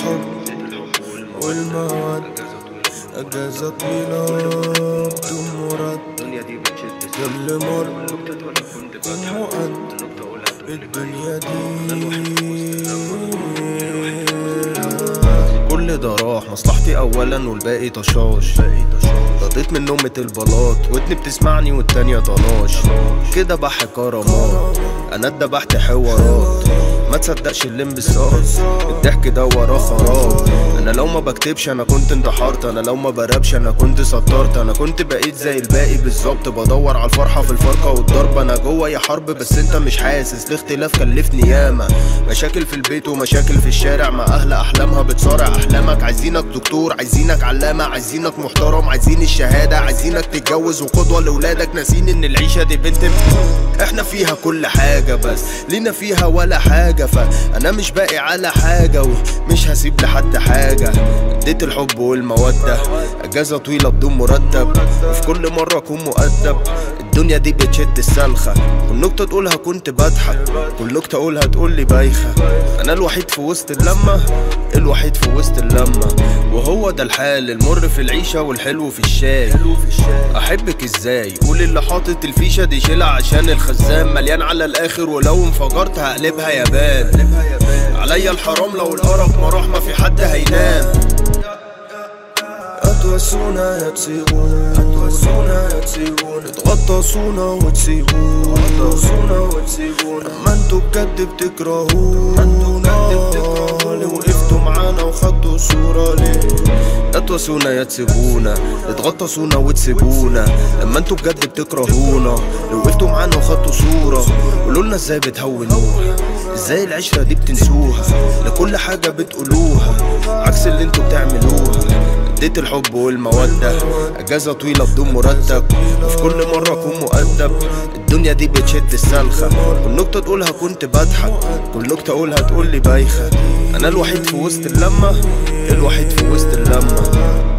الحب والمودة أجازة طويلة بدون مرد الدنيا دي بتشد كل مرة نكتة ولا كنت كن بضحك مؤدب نكتة أقولها تقول لي الدنيا دي كل ده راح مصلحتي اولا والباقي طشاش رضيت من نومة البلاط ودني بتسمعني والتانية طناش كده بح كرامات انا اتدبحت حوارات ما تصدقش الانبساط الضحك ده وراه خراب انا لو ما بكتبش انا كنت انتحرت انا لو ما برابش انا كنت سطرت انا كنت بقيت زي الباقي بالظبط بدور على الفرحه في الفرقه والضرب انا جوه يا حرب بس انت مش حاسس الاختلاف كلفني ياما مشاكل في البيت ومشاكل في الشارع مع اهل احلامها بتصارع احلامك عايزينك دكتور عايزينك علامه عايزينك محترم عايزين الشهاده عايزينك تتجوز وقدوه لاولادك ناسين ان العيشه دي بنت احنا فيها كل حاجه بس لينا فيها ولا حاجه فانا مش باقي على حاجه ومش هسيب لحد حاجه اديت الحب والموده اجازه طويله بدون مرتب وفي كل مره اكون مؤدب الدنيا دي بتشد السلخة كل نكتة تقولها كنت بضحك كل نكتة اقولها تقولي بايخة انا الوحيد في وسط اللمة الوحيد في وسط اللمة وهو ده الحال المر في العيشة والحلو في الشاي احبك ازاي قول اللي حاطط الفيشة دي شيلها عشان الخزان مليان على الاخر ولو انفجرت هقلبها يابان عليا الحرام لو القرف ما راح ما في حد هينام هتوسونا يا تسيبونا هتوسونا يا تسيبونا تغطسونا وتسيبونا تغطسونا وتسيبونا اما انتوا بجد بتكرهونا ليه وقفتوا معانا وخدتوا صورة ليه تتوسونا يا تسيبونا تتغطسونا وتسيبونا لما انتوا بجد بتكرهونا لو وقفتوا معانا وخدتوا صورة قولولنا ازاي بتهونوها ازاي العشرة دي بتنسوها لكل حاجة بتقولوها عكس اللي انتوا بتعملوها اديت الحب والمودة اجازة طويلة بدون مرتب وفي كل مرة اكون مؤدب الدنيا دي بتشد السلخة كل نكتة تقولها كنت بضحك كل نكتة اقولها تقولي بايخة انا الوحيد في وسط اللمة الوحيد في وسط اللمة